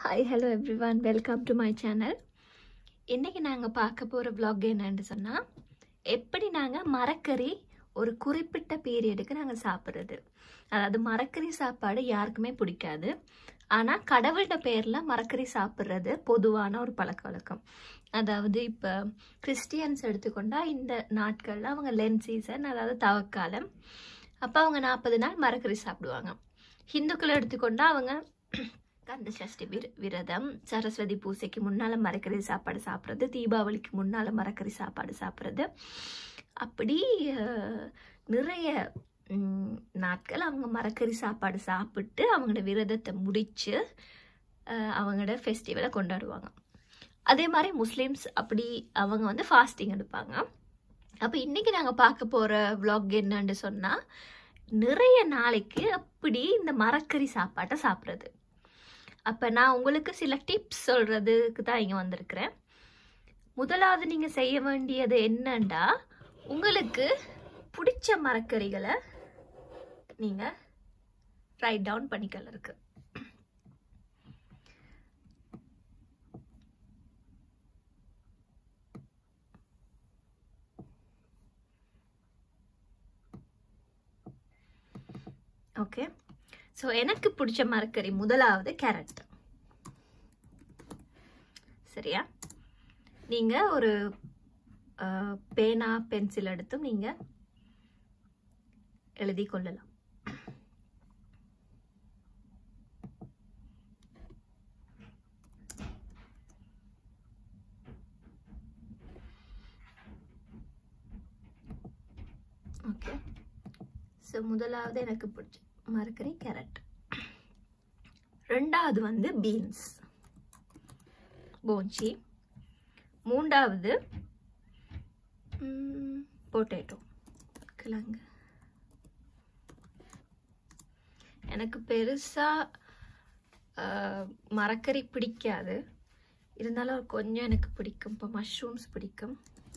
Hi hello everyone welcome to my channel இன்றைக்கி நாங்கள் பார்க்க போகிற vlog என்னன்னு சொன்னால் எப்படி நாங்கள் மரக்கறி ஒரு குறிப்பிட்ட பீரியடுக்கு நாங்கள் சாப்பிட்றது அதாவது மரக்கறி சாப்பாடு யாருக்குமே பிடிக்காது ஆனால் கடவுள்கிட்ட பேரில் மரக்கறி சாப்பிட்றது பொதுவான ஒரு பழக்க வழக்கம் அதாவது இப்போ கிறிஸ்டியன்ஸ் எடுத்துக்கொண்டா இந்த நாட்களில் அவங்க லென் சீசன் அதாவது தவக்காலம் அப்போ அவங்க நாற்பது நாள் மரக்கறி சாப்பிடுவாங்க ஹிந்துக்களை எடுத்துக்கொண்டா அவங்க கந்த சஷ்டி விர விரதம் சரஸ்வதி பூசைக்கு முன்னால் மரக்கறி சாப்பாடு சாப்பிட்றது தீபாவளிக்கு முன்னால் மரக்கறி சாப்பாடு சாப்பிட்றது அப்படி அஹ், நிறைய ம், நாட்கள் அவங்க மரக்கறி சாப்பாடு சாப்பிட்டு அவங்களோட விரதத்தை முடித்து அவங்களோட ஃபெஸ்டிவலை கொண்டாடுவாங்க அதே மாதிரி முஸ்லீம்ஸ் அப்படி அவங்க வந்து ஃபாஸ்டிங் எடுப்பாங்க அப்போ இன்றைக்கி நாங்கள் பார்க்க போகிற vlog என்னன்னு சொன்னால் நிறைய நாளைக்கு அப்படி இந்த மரக்கறி சாப்பாட்டை சாப்பிட்றது அப்போ நான் உங்களுக்கு சில டிப்ஸ் சொல்கிறதுக்கு தான் இங்கே வந்திருக்கிறேன் முதலாவது நீங்கள் செய்ய வேண்டியது என்னண்டா உங்களுக்கு பிடிச்ச மரக்கறிகளை நீங்கள் ரைட் டவுன் பண்ணிக்கல இருக்கு ஓகே ஸோ எனக்கு பிடிச்ச மரக்கறி முதலாவது கேரட் சரியா நீங்கள் ஒரு அஹ், பேனா பென்சில் எடுத்தும் நீங்கள் எழுதி கொள்ளலாம் ஓகே ஸோ முதலாவது எனக்கு பிடிச்ச மரக்கறி கேரட் ரெண்டாவது வந்து பீன்ஸ் போஞ்சி மூன்றாவது பொட்டேட்டோ கிழங்கு எனக்கு பெருசாக மரக்கறி பிடிக்காது இருந்தாலும் கொஞ்சம் எனக்கு பிடிக்கும் இப்போ மஷ்ரூம்ஸ் பிடிக்கும்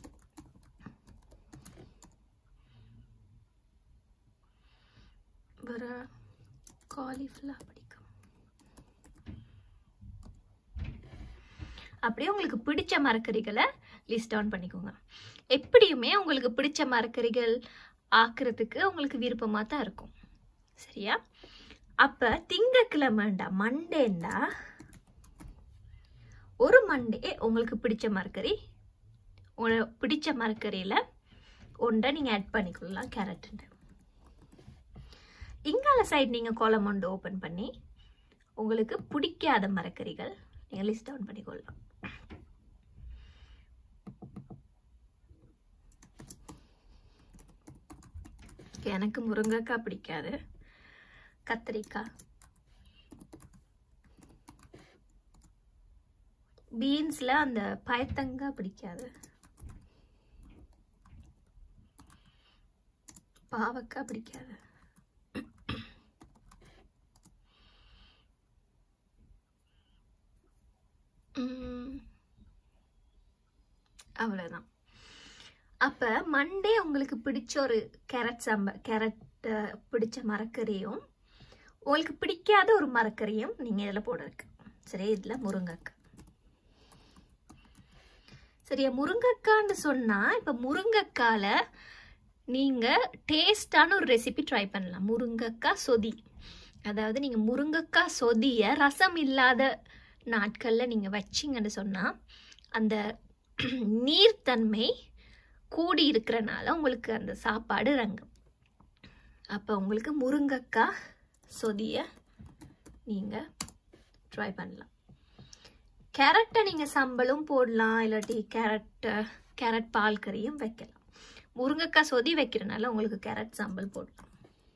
வர காலிஃப்ளவர் பிடிக்கும் அப்படியே உங்களுக்கு பிடிச்ச மரக்கறிகளை லிஸ்ட் டவுன் பண்ணிக்கோங்க எப்படியுமே உங்களுக்கு பிடிச்ச மரக்கறிகள் ஆக்குறதுக்கு உங்களுக்கு விருப்பமாக தான் இருக்கும் சரியா அப்போ திங்கக்கிழமைண்டா மண்டேண்டா ஒரு மண்டே உங்களுக்கு பிடிச்ச மரக்கறி உங்களுக்கு பிடிச்ச மரக்கறியில் ஒன்றை நீங்கள் ஆட் பண்ணிக்கொள்ளலாம் கேரட்டுன்னு இங்கால சைடு நீங்கள் கோலம் ஒன்று ஓப்பன் பண்ணி உங்களுக்கு பிடிக்காத மரக்கறிகள் நீங்கள் லிஸ்ட் டவுன் பண்ணிக்கொள்ளலாம் எனக்கு முருங்கைக்காய் பிடிக்காது கத்திரிக்காய் பீன்ஸில் அந்த பயத்தங்காய் பிடிக்காது பாவக்காய் பிடிக்காது ம், அவ்வளவுதான் அப்போ மண்டே உங்களுக்கு பிடிச்ச ஒரு கேரட் சாம்ப கேரட் பிடிச்ச மரக்கறியும் உங்களுக்கு பிடிக்காத ஒரு மரக்கறியும் நீங்கள் இதில் போட இருக்கு சரி இதில் முருங்கைக்காய் சரியா முருங்கைக்கான்னு சொன்னால் இப்போ முருங்கைக்கால நீங்கள் டேஸ்டான ஒரு ரெசிபி ட்ரை பண்ணலாம் முருங்கைக்காய் சொதி அதாவது நீங்கள் முருங்கைக்காய் சொதியை ரசம் இல்லாத நாட்களில் நீங்கள் வச்சிங்கன்னு சொன்னால் அந்த நீர்த்தன்மை கூடி இருக்கிறனால உங்களுக்கு அந்த சாப்பாடு ரங்கும் அப்போ உங்களுக்கு முருங்கைக்காய் சொதியை நீங்கள் ட்ரை பண்ணலாம் கேரட்டை நீங்கள் சம்பலும் போடலாம் இல்லாட்டி கேரட்டு கேரட் பால் கறியும் வைக்கலாம் முருங்கைக்காய் சொதி வைக்கிறனால உங்களுக்கு கேரட் சம்பல் போடலாம்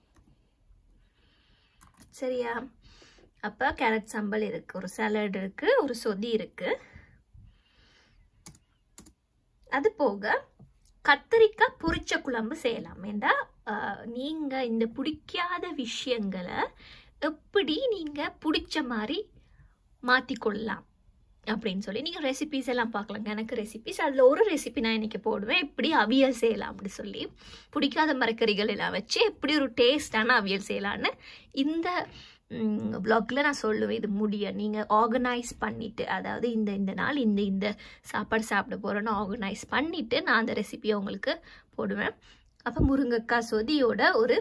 சரியா அப்போ கேரட் சம்பல் இருக்குது ஒரு சாலட் இருக்குது ஒரு சொதி இருக்குது அது போக கத்தரிக்காய் பொரிச்ச குழம்பு செய்யலாம் ஏண்டா நீங்கள் இந்த பிடிக்காத விஷயங்களை எப்படி நீங்கள் பிடிச்ச மாதிரி மாற்றிக்கொள்ளலாம் அப்படின்னு சொல்லி நீங்கள் ரெசிபிஸ் எல்லாம் பார்க்கலாங்க எனக்கு ரெசிபிஸ் அதில் ஒரு ரெசிபி நான் இன்றைக்கி போடுவேன் எப்படி அவியல் செய்யலாம் அப்படி சொல்லி பிடிக்காத மரக்கறிகள் எல்லாம் வச்சு எப்படி ஒரு டேஸ்டான அவியல் செய்யலான்னு இந்த ப்ளாக்ல நான் சொல்லுவேன் இது முடிய நீங்கள் ஆர்கனைஸ் பண்ணிட்டு அதாவது இந்த இந்த நாள் இந்த இந்த சாப்பாடு சாப்பிட போகிறேன்னு ஆர்கனைஸ் பண்ணிட்டு நான் அந்த ரெசிபியை உங்களுக்கு போடுவேன் அப்போ முருங்கைக்காய் சொதியோட ஒரு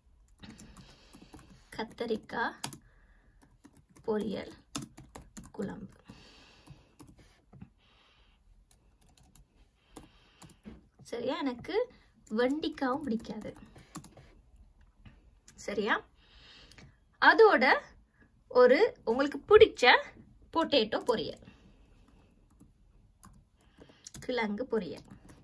கத்தரிக்காய் பொரியல் குழம்பு சரியா எனக்கு வெண்டிக்காவும் பிடிக்காது சரியா அதோட ஒரு உங்களுக்கு பிடிச்ச பொட்டேட்டோ பொரியல் கிழங்கு பொரியல்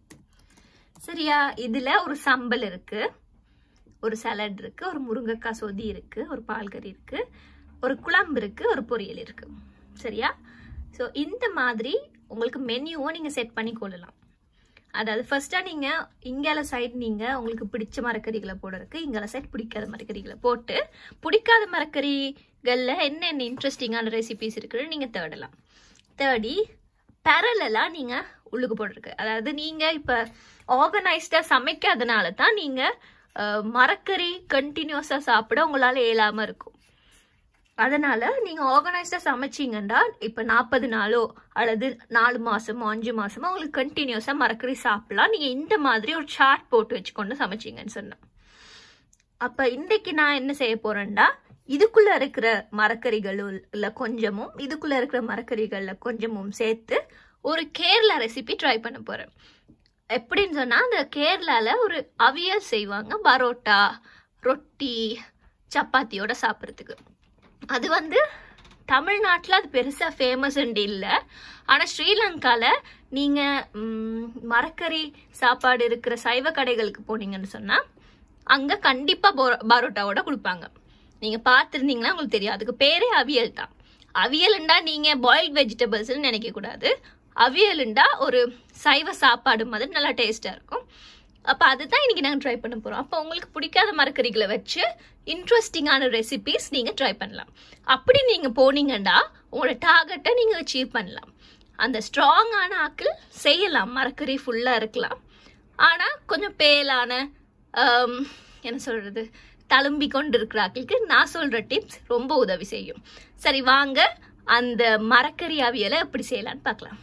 சரியா இதுல ஒரு சம்பல் இருக்கு ஒரு சலட் இருக்கு ஒரு முருங்கைக்காய் சொதி இருக்கு ஒரு பால்கறி இருக்கு ஒரு குழம்பு இருக்கு ஒரு பொரியல் இருக்கு சரியா ஸோ இந்த மாதிரி உங்களுக்கு மெனுவை நீங்க செட் பண்ணி கொள்ளலாம் அதாவது ஃபர்ஸ்டா நீங்க இங்கால சைட் நீங்க உங்களுக்கு பிடிச்ச மரக்கறிகளை போடுறதுக்கு இங்கால சைட் பிடிக்காத மரக்கறிகளை போட்டு பிடிக்காத மரக்கறிகள்ல என்னென்ன இன்ட்ரெஸ்டிங்கான ரெசிபிஸ் இருக்குன்னு நீங்க தேடலாம் தேடி பேரலா நீங்க உள்ளுக்கு போட்டிருக்கு அதாவது நீங்க இப்ப ஆர்கனைஸ்டா சமைக்காதனால தான் நீங்க அஹ், மரக்கறி கண்டினியூஸா சாப்பிட உங்களால இயலாம இருக்கும் அதனால நீங்க ஆர்கனைஸ்டா சமைச்சீங்கன்னா இப்ப நாற்பது நாளோ அல்லது நாலு மாசமோ அஞ்சு மாசமோ உங்களுக்கு கண்டினியூஸா மரக்கறி சாப்பிடலாம் நீங்க இந்த மாதிரி ஒரு சார்ட் போட்டு வச்சுக்கொண்டு சமைச்சீங்கன்னு சொன்னேன் அப்ப இன்னைக்கு நான் என்ன செய்ய போறேன்டா இதுக்குள்ள இருக்கிற மரக்கறிகளுள்ள கொஞ்சமும் இதுக்குள்ள இருக்கிற மரக்கறிகள்ல கொஞ்சமும் சேர்த்து ஒரு கேரளா ரெசிபி ட்ரை பண்ண போறேன் எப்படின்னு சொன்னா அந்த கேரளால ஒரு அவியல் செய்வாங்க பரோட்டா ரொட்டி சப்பாத்தியோட சாப்பிட்றதுக்கு அது வந்து தமிழ்நாட்டில் அது பெருசாக ஃபேமஸ் இல்லை ஆனால் ஸ்ரீலங்காவில் நீங்கள் மரக்கறி சாப்பாடு இருக்கிற சைவ கடைகளுக்கு போனீங்கன்னு சொன்னால் அங்கே கண்டிப்பாக பரோட்டாவோட கொடுப்பாங்க நீங்கள் பார்த்துருந்தீங்கன்னா உங்களுக்கு தெரியும் அதுக்கு பேரே அவியல் தான் அவியலுண்டா நீங்கள் பாயில்ட் வெஜிடபிள்ஸ்னு நினைக்கக்கூடாது அவியலுண்டா ஒரு சைவ சாப்பாடு மாதிரி நல்லா டேஸ்ட்டாக இருக்கும் அப்போ அதுதான் இன்னைக்கு நாங்கள் ட்ரை பண்ண போகிறோம் அப்போ உங்களுக்கு பிடிக்காத மரக்கறிகளை வச்சு இன்ட்ரெஸ்டிங்கான ரெசிபிஸ் நீங்கள் ட்ரை பண்ணலாம் அப்படி நீங்கள் போனீங்கன்னா உங்களோட டார்கெட்டை நீங்கள் அச்சீவ் பண்ணலாம் அந்த ஸ்ட்ராங்கான ஆக்கள் செய்யலாம் மரக்கறி ஃபுல்லாக இருக்கலாம் ஆனால் கொஞ்சம் பேலான ஆம், என்ன சொல்கிறது தழும்பி கொண்டு இருக்கிற ஆக்களுக்கு நான் சொல்கிற டிப்ஸ் ரொம்ப உதவி செய்யும் சரி வாங்க அந்த மரக்கறி அவியலை எப்படி செய்யலான்னு பார்க்கலாம்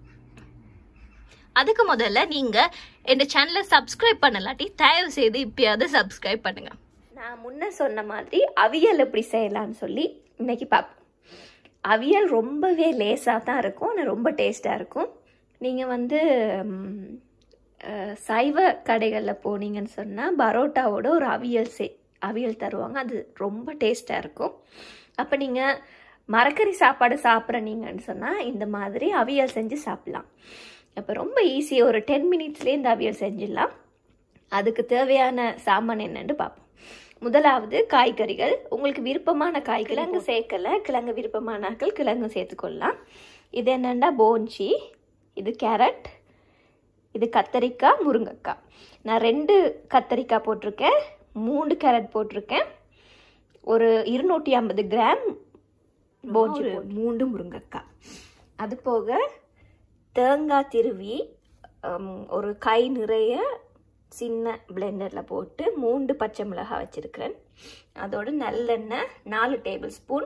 அதுக்கு முதல்ல நீங்க என் சேனலை சப்ஸ்கிரைப் பண்ணலாட்டி தயவு செய்து இப்பயாவது சப்ஸ்கிரைப் பண்ணுங்க நான் முன்ன சொன்ன மாதிரி அவியல் எப்படி செய்யலாம்னு சொல்லி இன்னைக்கு பார்ப்போம் அவியல் ரொம்பவே லேசாக தான் இருக்கும் ஆனால் ரொம்ப டேஸ்டாக இருக்கும் நீங்கள் வந்து ம், அஹ், சைவ கடைகளில் போனீங்கன்னு சொன்னால் பரோட்டாவோட ஒரு அவியல் செ அவியல் தருவாங்க அது ரொம்ப டேஸ்ட்டாக இருக்கும் அப்போ நீங்கள் மரக்கறி சாப்பாடு சாப்பிட்றீங்கன்னு சொன்னால் இந்த மாதிரி அவியல் செஞ்சு சாப்பிட்லாம் அப்போ ரொம்ப ஈஸியாக ஒரு டென் மினிட்ஸ்லேயே இந்த அவியல் செஞ்சிடலாம் அதுக்கு தேவையான சாமான் என்னன்னு பார்ப்போம் முதலாவது காய்கறிகள் உங்களுக்கு விருப்பமான காய் கிழங்கு சேர்க்கல கிழங்கு விருப்பமானாக்கள் கிழங்கு சேர்த்துக்கொள்ளலாம் இது என்னென்னா போஞ்சி இது கேரட் இது கத்தரிக்காய் முருங்கைக்காய் நான் ரெண்டு கத்தரிக்காய் போட்டிருக்கேன் மூணு கேரட் போட்டிருக்கேன் ஒரு இருநூற்றி ஐம்பது கிராம் போஞ்சி மூண்டு முருங்கைக்காய் அது போக தேங்காய் திருவி ஹம், ஒரு கை நிறைய சின்ன பிளெண்டரில் போட்டு மூன்று பச்சை மிளகாய் வச்சுருக்கிறேன் அதோட நல்லெண்ணெய் நாலு டேபிள் ஸ்பூன்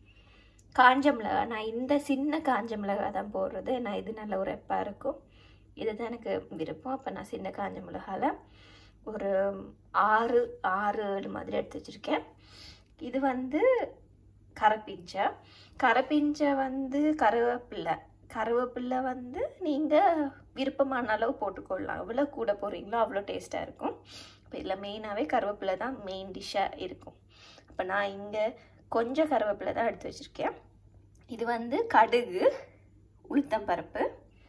காஞ்ச மிளகாய் நான் இந்த சின்ன காஞ்ச மிளகாய் தான் போடுறது நான் இது நல்ல ஒரு எப்பாக இருக்கும் இதுதான் எனக்கு விருப்பம் அப்போ நான் சின்ன காஞ்ச மிளகாயில் ஒரு ஆறு ஆறு ஏழு மாதிரி எடுத்து வச்சுருக்கேன் இது வந்து கரப்பிஞ்சை கரப்பிஞ்சை வந்து கருவேப்பில்லை கருவேப்பில்லை வந்து நீங்கள் விருப்பமான அளவு போட்டுக்கொள்ளலாம் எவ்வளோ கூட போடுறீங்களோ அவ்வளோ டேஸ்ட்டாக இருக்கும் இப்போ இதில் மெயினாகவே கருவேப்பிலை தான் மெயின் டிஷ்ஷாக இருக்கும் அப்போ நான் இங்கே கொஞ்சம் கருவேப்பிலை தான் எடுத்து வச்சுருக்கேன் இது வந்து கடுகு உளுத்தம்பருப்பு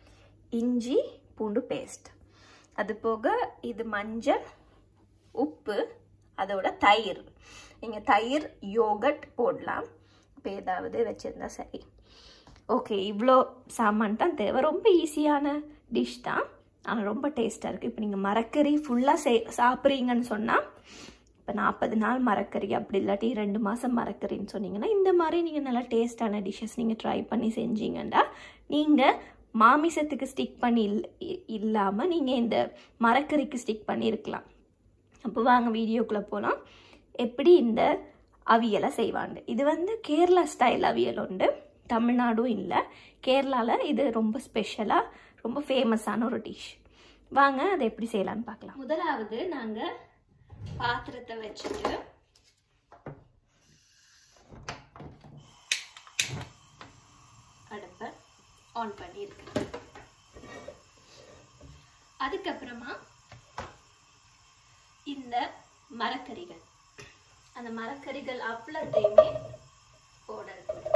இஞ்சி பூண்டு பேஸ்ட் அது போக இது மஞ்சள் உப்பு அதோட தயிர் நீங்கள் தயிர் யோகட் போடலாம் இப்போ ஏதாவது வச்சுருந்தா சரி ஓகே இவ்வளோ சாமான் தான் தேவை ரொம்ப ஈஸியான டிஷ் தான் ஆனால் ரொம்ப டேஸ்ட்டாக இருக்குது இப்போ நீங்கள் மரக்கறி ஃபுல்லாக செய் சாப்பிட்றீங்கன்னு சொன்னால் இப்போ நாற்பது நாள் மரக்கறி அப்படி இல்லாட்டி ரெண்டு மாதம் மரக்கறின்னு சொன்னீங்கன்னா இந்த மாதிரி நீங்கள் நல்லா டேஸ்டான டிஷ்ஷஸ் நீங்கள் ட்ரை பண்ணி செஞ்சீங்கன்னா நீங்கள் மாமிசத்துக்கு ஸ்டிக் பண்ணி இல் இல்லாமல் நீங்கள் இந்த மரக்கறிக்கு ஸ்டிக் பண்ணியிருக்கலாம் அப்போ வாங்க வீடியோக்குள்ளே போகலாம் எப்படி இந்த அவியலை செய்வாங்க இது வந்து கேரளா ஸ்டைல் அவியல் உண்டு தமிழ்நாடும் இல்லை கேரளாவில் இது ரொம்ப ஸ்பெஷலாக ரொம்ப ஃபேமஸான ஒரு டிஷ் வாங்க அதை எப்படி செய்யலாம்னு பார்க்கலாம் முதலாவது நாங்கள் பாத்திரத்தை வச்சுட்டு அடுப்பை ஆன் பண்ணியிருக்கேன் அதுக்கப்புறமா இந்த மரக்கறிகள் அந்த மரக்கறிகள் அவ்வளத்தையுமே போட இருக்குது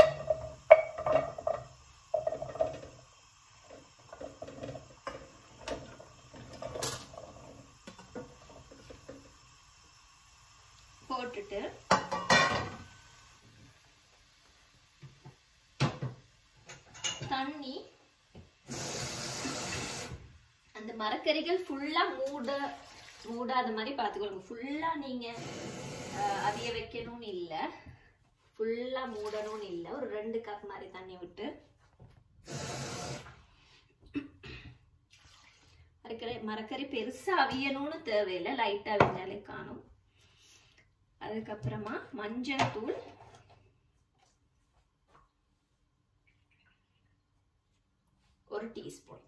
போட்டுட்டு தண்ணி அந்த மரக்கறிகள் ஃபுல்லா மூட மூடாத மாதிரி பார்த்துக்கொள்ளுங்க ஃபுல்லா நீங்க அஹ், அவிய வைக்கணும்னு இல்லை ஃபுல்லா மூடணும்னு இல்லை ஒரு ரெண்டு கப் மாதிரி தண்ணி விட்டு மரக்கறி மரக்கறி பெருசா அவியணும்னு தேவையில்லை லைட்டா அவிஞ்சாலே காணும் அதுக்கப்புறமா மஞ்சள் தூள் ஒரு டீஸ்பூன்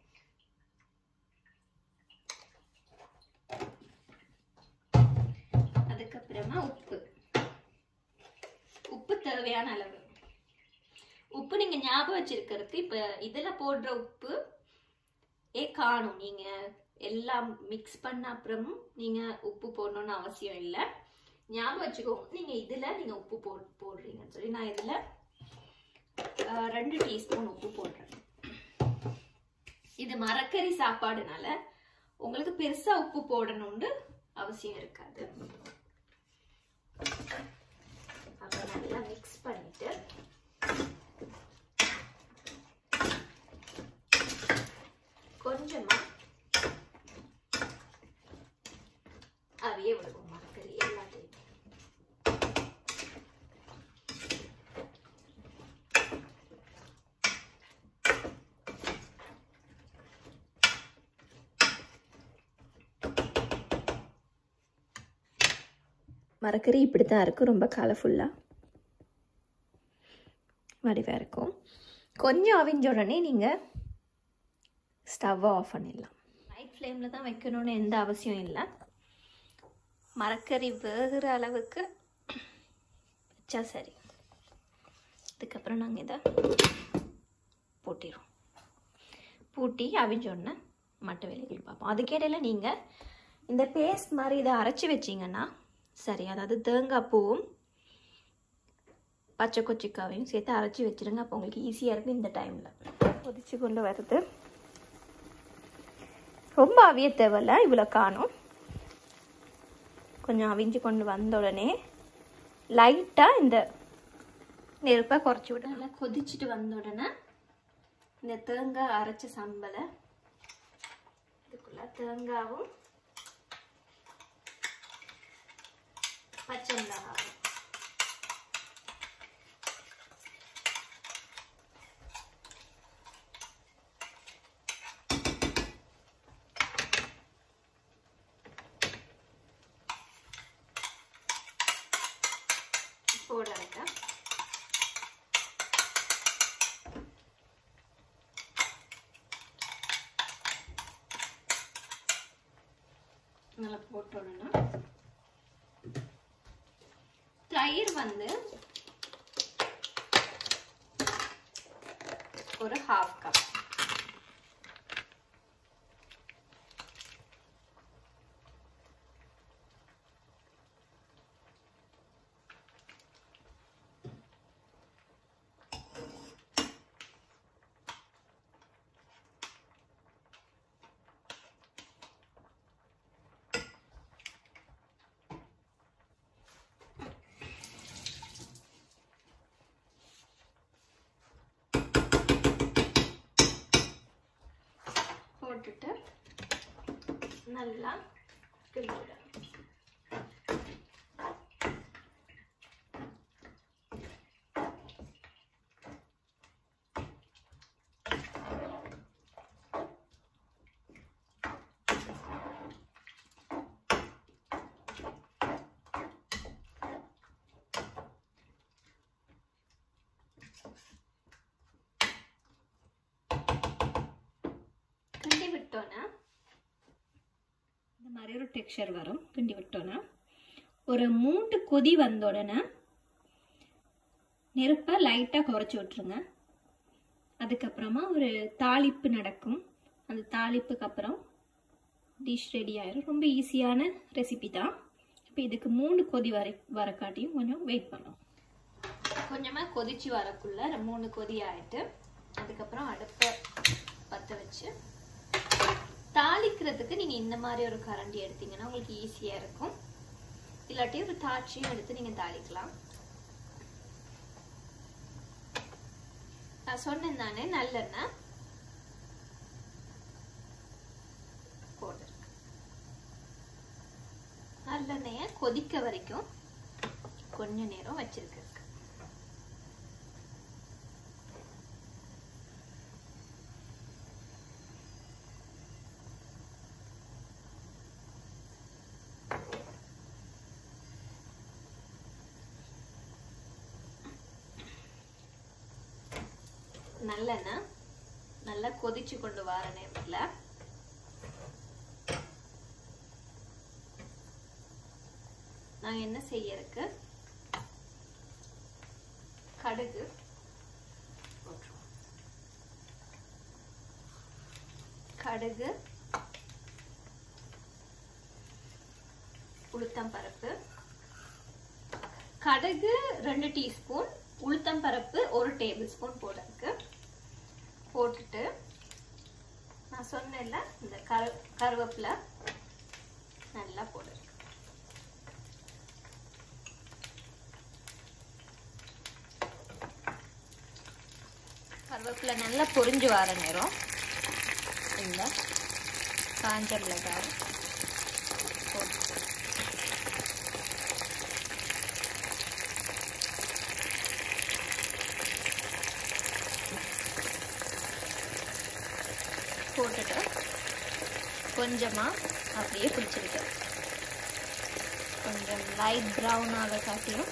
அதுக்கப்புறமா உப்பு உப்பு தேவையான அளவு உப்பு நீங்க ஞாபகம் வச்சிருக்கிறது இப்ப இதுல போடுற உப்பு ஏ காணும் நீங்க எல்லாம் மிக்ஸ் பண்ண அப்புறமும் நீங்க உப்பு போடணும்னு அவசியம் இல்லை ஞாபகம் வச்சுக்கோங்க நீங்க இதுல நீங்க உப்பு போ போடுறீங்கன்னு சொல்லி நான் இதுல அஹ், ரெண்டு டீஸ்பூன் உப்பு போடுறேன் இது மரக்கறி சாப்பாடுனால உங்களுக்கு பெருசா உப்பு போடணும்னு அவசியம் இருக்காது அப்ப நல்லா மிக்ஸ் பண்ணிட்டு கொஞ்சமா அவிய விடுவோம் மரக்கறி எல்லாத்தையும் மரக்கறி இப்படி தான் இருக்கும் ரொம்ப கலர்ஃபுல்லாக வடிவாக இருக்கும் கொஞ்சம் அவிஞ்ச உடனே நீங்கள் ஸ்டவ்வை ஆஃப் பண்ணிடலாம் லைட் ஃப்ளேமில் தான் வைக்கணும்னு எந்த அவசியம் இல்லை மரக்கறி வேகிற அளவுக்கு வச்சா சரி அதுக்கப்புறம் நாங்கள் இதை பூட்டிடுவோம் பூட்டி அவிஞ்சோடனே மட்ட வேலைகள் பார்ப்போம் அதுக்கிடையில நீங்கள் இந்த பேஸ்ட் மாதிரி இதை அரைச்சி வச்சிங்கன்னா சரி அதாவது தேங்காய் பூவும் பச்சை கொச்சிக்காவையும் சேர்த்து அரைச்சி வச்சிருங்க அப்போ உங்களுக்கு ஈஸியாக இருக்கும் இந்த டைமில் கொதிச்சு கொண்டு வருது ரொம்ப அவிய தேவையில்ல இவ்வளோ காணும் கொஞ்சம் அவிஞ்சு கொண்டு வந்த உடனே லைட்டாக இந்த நெருப்பை குறைச்சி விட நல்லா கொதிச்சுட்டு வந்த உடனே இந்த தேங்காய் அரைச்ச சம்பலை இதுக்குள்ள தேங்காவும் பச்சை மிளகாவும் போட இருக்கேன் நல்லா போட்டோன்னா தயிர் வந்து ஒரு ஹாஃப் கப் போட்டுட்டு நல்லா கிண்டிவிடணும் விட்டோன்னா இந்த மாதிரி ஒரு டெக்ஸ்சர் வரும் கிண்டி விட்டோன்னா ஒரு மூன்று கொதி வந்த உடனே நெருப்பை லைட்டாக குறைச்சி விட்டுருங்க அதுக்கப்புறமா ஒரு தாளிப்பு நடக்கும் அந்த தாளிப்புக்கு அப்புறம் டிஷ் ரெடி ஆயிரும் ரொம்ப ஈஸியான ரெசிபி தான் இப்போ இதுக்கு மூணு கொதி வரை வரக்காட்டியும் கொஞ்சம் வெயிட் பண்ணும் கொஞ்சமாக கொதிச்சு வரக்குள்ள மூணு கொதி ஆயிட்டு அதுக்கப்புறம் அடுப்பை பற்ற வச்சு தாளிக்கிறதுக்கு நீங்கள் இந்த மாதிரி ஒரு கரண்டி எடுத்தீங்கன்னா உங்களுக்கு ஈஸியாக இருக்கும் இல்லாட்டி ஒரு தாட்சியும் எடுத்து நீங்கள் தாளிக்கலாம் நான் சொன்னேன் தானே நல்லெண்ணெய் போட்டுருக்கு நல்லெண்ணெயை கொதிக்க வரைக்கும் கொஞ்ச நேரம் வச்சிருக்கு நல்லெண்ணெய் நல்லா கொதிச்சு கொண்டு வர நேரத்தில் நான் என்ன செய்யறதுக்கு கடுகு போட்டுருவோம். கடுகு உளுத்தம் பருப்பு கடுகு ரெண்டு டீஸ்பூன் உளுத்தம் பருப்பு ஒரு டேபிள் ஸ்பூன் போடுறதுக்கு போட்டுட்டு நான் சொன்னேன்ல இந்த கரு கருவேப்பிலை நல்லா போடுறேன் கருவேப்பிலை நல்லா பொரிஞ்சு வர நேரம் இந்த காஞ்ச மிளகாய் போட்டு போட்டுட்டு கொஞ்சமாக அப்படியே பிடிச்சிருக்கேன் கொஞ்சம் லைட் ப்ரௌன் ஆக காட்டியும்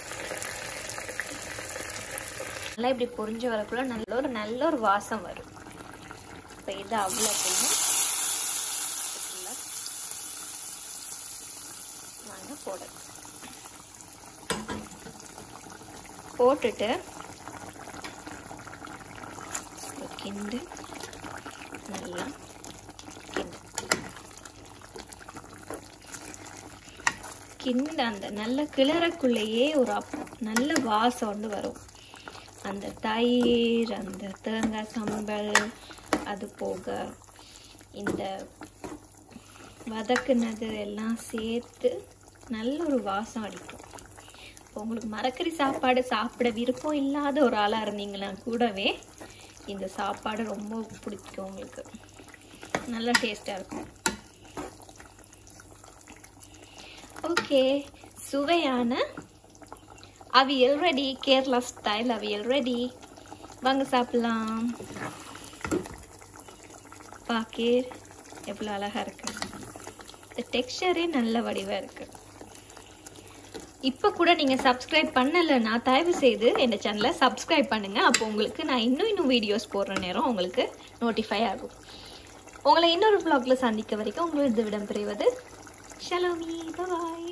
நல்லா இப்படி பொரிஞ்சு வரக்குள்ள நல்ல ஒரு நல்ல ஒரு வாசம் வரும் இப்போ இது அவ்வளோத்தையும் நாங்கள் போடணும் போட்டுட்டு கிண்டு நல்லா கிண்டு கிண்டு அந்த நல்ல கிளறக்குள்ளேயே ஒரு அப் நல்ல வாசம் ஒன்று வரும் அந்த தயிர் அந்த தேங்காய் சம்பல் அது போக இந்த வதக்குனது எல்லாம் சேர்த்து நல்ல ஒரு வாசம் அடிக்கும் இப்போ உங்களுக்கு மரக்கறி சாப்பாடு சாப்பிட விருப்பம் இல்லாத ஒரு ஆளாக இருந்தீங்கன்னா கூடவே இந்த சாப்பாடு ரொம்ப பிடிக்கும் உங்களுக்கு நல்ல டேஸ்டாக இருக்கும் ஓகே சுவையான அவியல் ரெடி கேரளா ஸ்டைல் அவியல் ரெடி வாங்க சாப்பிடலாம் பாக்கே எவ்வளோ அழகாக இருக்கு இந்த டெக்ஸ்டரே நல்ல வடிவாக இருக்கு இப்போ கூட நீங்கள் சப்ஸ்கிரைப் பண்ணலைன்னா தயவு செய்து என் சேனலை சப்ஸ்கிரைப் பண்ணுங்கள் அப்போ உங்களுக்கு நான் இன்னும் இன்னும் வீடியோஸ் போடுற நேரம் உங்களுக்கு நோட்டிஃபை ஆகும் உங்களை இன்னொரு vlogல சந்திக்க வரைக்கும் உங்களுக்கு விடம் பெறுவது ஷலோமி பாய்